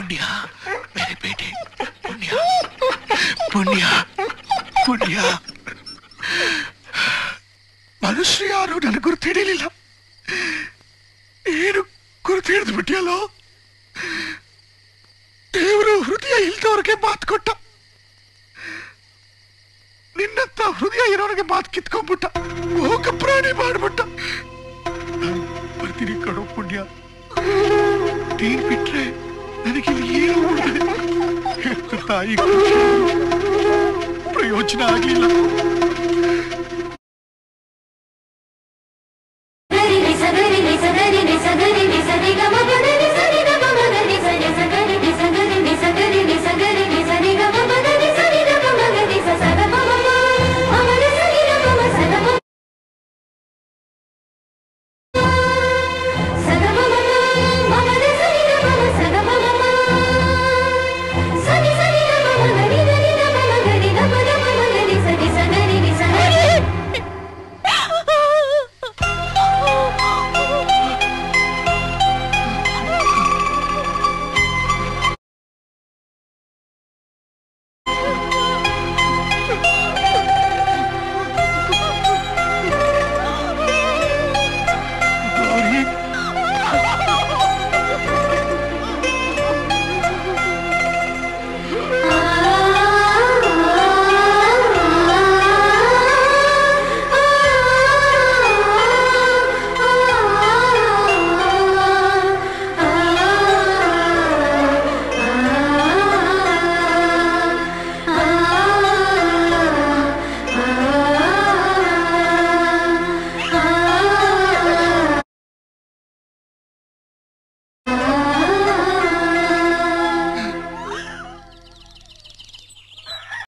ಪುಣ್ಯ ಮೇರೆ ಬೇಟೆ ಪುಣ್ಯ ಪುಣ್ಯ ಪುಣ್ಯ ಮನುಷ್ಯರು ಯಾರು ನನಗೆ ಗುರುತು ಹಿಡಿಲಿಲ್ಲ ಏನು ಗುರುತು ಹಿಡಿದು ಬಿಟ್ಟಿಯಲ್ಲೋ ದೇವರು ಹೃದಯ ಇಲ್ದವ್ರಿಗೆ ಮಾತು ಕೊಟ್ಟ ನಿನ್ನಂತ ಹೃದಯ ಇರೋರಿಗೆ ಮಾತು ಕಿತ್ಕೊಂಡ್ಬಿಟ್ಟ ಹೋಗ ಪ್ರಾಣಿ ಮಾಡ್ಬಿಟ್ಟ ನಾನ್ ಬರ್ತೀನಿ ಕಣೋ ಪುಣ್ಯ ನೀನ್ ಬಿಟ್ರೆ ನನಗೆ ಏನು ಉಳಿದಿದೆ ಹೆತ್ತ ತಾಯಿ ಖುಷಿ ಪ್ರಯೋಜನ ಆಗ್ಲಿಲ್ಲ